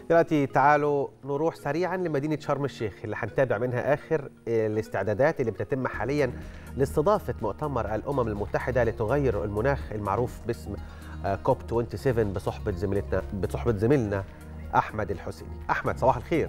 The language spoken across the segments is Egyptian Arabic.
دلوقتي تعالوا نروح سريعا لمدينة شرم الشيخ اللي هنتابع منها آخر الاستعدادات اللي بتتم حاليا لاستضافة مؤتمر الأمم المتحدة لتغير المناخ المعروف باسم كوب 27 بصحبة زميلتنا بصحبة زميلنا أحمد الحسيني أحمد صباح الخير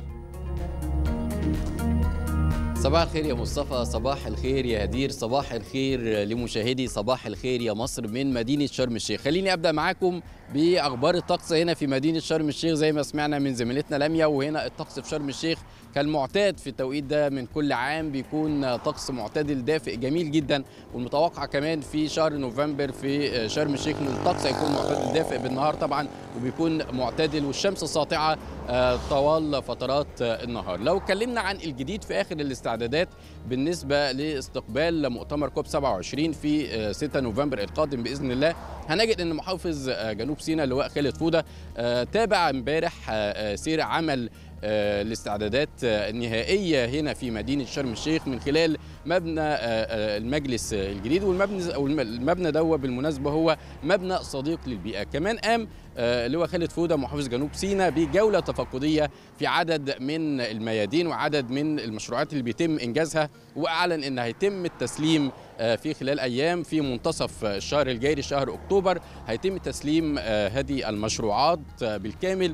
صباح الخير يا مصطفى صباح الخير يا هدير صباح الخير لمشاهدي صباح الخير يا مصر من مدينة شرم الشيخ خليني أبدأ معاكم بأخبار الطقس هنا في مدينة شرم الشيخ زي ما سمعنا من زميلتنا لميا وهنا الطقس في شرم الشيخ كالمعتاد في التوقيت ده من كل عام بيكون طقس معتدل دافئ جميل جدا والمتوقع كمان في شهر نوفمبر في شرم الشيخ ان الطقس هيكون معتدل دافئ بالنهار طبعا وبيكون معتدل والشمس ساطعه طوال فترات النهار لو اتكلمنا عن الجديد في اخر الاستعدادات بالنسبه لاستقبال مؤتمر كوب 27 في 6 نوفمبر القادم باذن الله هنجد ان محافظ جنوب سيناء اللواء خالد فوده تابع امبارح سير عمل الاستعدادات النهائيه هنا في مدينه شرم الشيخ من خلال مبنى المجلس الجديد والمبنى او المبنى ده بالمناسبه هو مبنى صديق للبيئه كمان قام اللواء خالد فوده محافظ جنوب سيناء بجوله تفقديه في عدد من الميادين وعدد من المشروعات اللي بيتم انجازها واعلن ان هيتم التسليم في خلال ايام في منتصف الشهر الجاري شهر اكتوبر هيتم تسليم هذه المشروعات بالكامل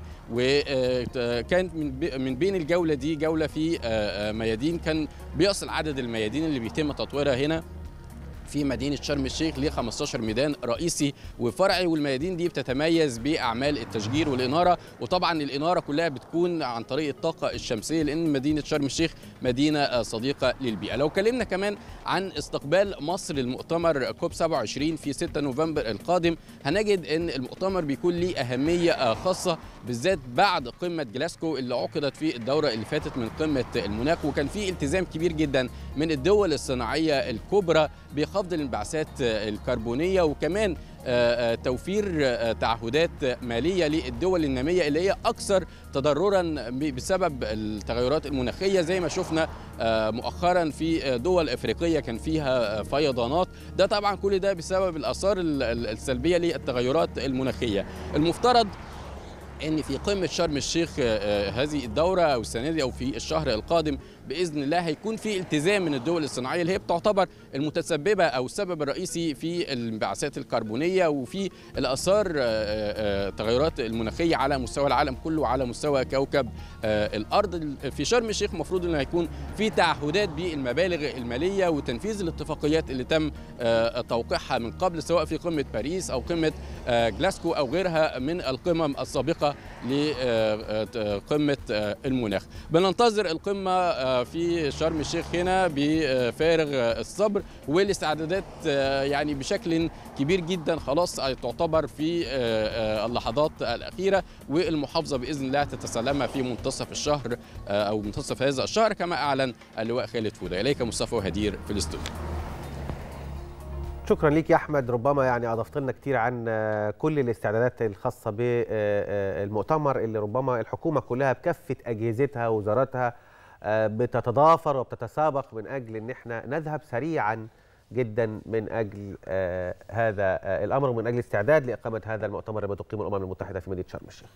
وكانت من بين الجوله دي جوله في ميادين كان بيصل عدد الميادين اللي بيتم تطويرها هنا في مدينة شرم الشيخ ل 15 ميدان رئيسي وفرعي والميادين دي بتتميز بأعمال التشجير والإنارة وطبعا الإنارة كلها بتكون عن طريق الطاقة الشمسية لأن مدينة شرم الشيخ مدينة صديقة للبيئة لو كلمنا كمان عن استقبال مصر للمؤتمر كوب 27 في 6 نوفمبر القادم هنجد أن المؤتمر بيكون ليه أهمية خاصة بالذات بعد قمة جلاسكو اللي عقدت في الدورة اللي فاتت من قمة المناخ وكان في التزام كبير جدا من الدول الصناعية الكبرى بخفض الانبعاثات الكربونيه وكمان توفير تعهدات ماليه للدول الناميه اللي هي اكثر تضررا بسبب التغيرات المناخيه زي ما شفنا مؤخرا في دول افريقيه كان فيها فيضانات ده طبعا كل ده بسبب الاثار السلبيه للتغيرات المناخيه المفترض ان في قمه شرم الشيخ هذه الدوره او السنه دي او في الشهر القادم باذن الله هيكون في التزام من الدول الصناعيه اللي هي بتعتبر المتسببه او السبب الرئيسي في الانبعاثات الكربونيه وفي الاثار التغيرات المناخيه على مستوى العالم كله وعلى مستوى كوكب الارض في شرم الشيخ المفروض ان هيكون في تعهدات بالمبالغ الماليه وتنفيذ الاتفاقيات اللي تم توقيعها من قبل سواء في قمه باريس او قمه جلاسكو او غيرها من القمم السابقه لقمه المناخ بننتظر القمه في شرم الشيخ هنا بفارغ الصبر والاستعدادات يعني بشكل كبير جدا خلاص تعتبر في اللحظات الاخيره والمحافظه باذن الله تتسلمها في منتصف الشهر او منتصف هذا الشهر كما اعلن اللواء خالد فوده اليك مصطفى وهدير في الاستوديو شكرا ليك يا احمد ربما يعني اضفت لنا كتير عن كل الاستعدادات الخاصه بالمؤتمر اللي ربما الحكومه كلها بكافه اجهزتها ووزاراتها بتتضافر وبتتسابق من اجل ان احنا نذهب سريعا جدا من اجل هذا الامر ومن اجل استعداد لاقامه هذا المؤتمر اللي بتقيمه الامم المتحده في مدينه شرم الشيخ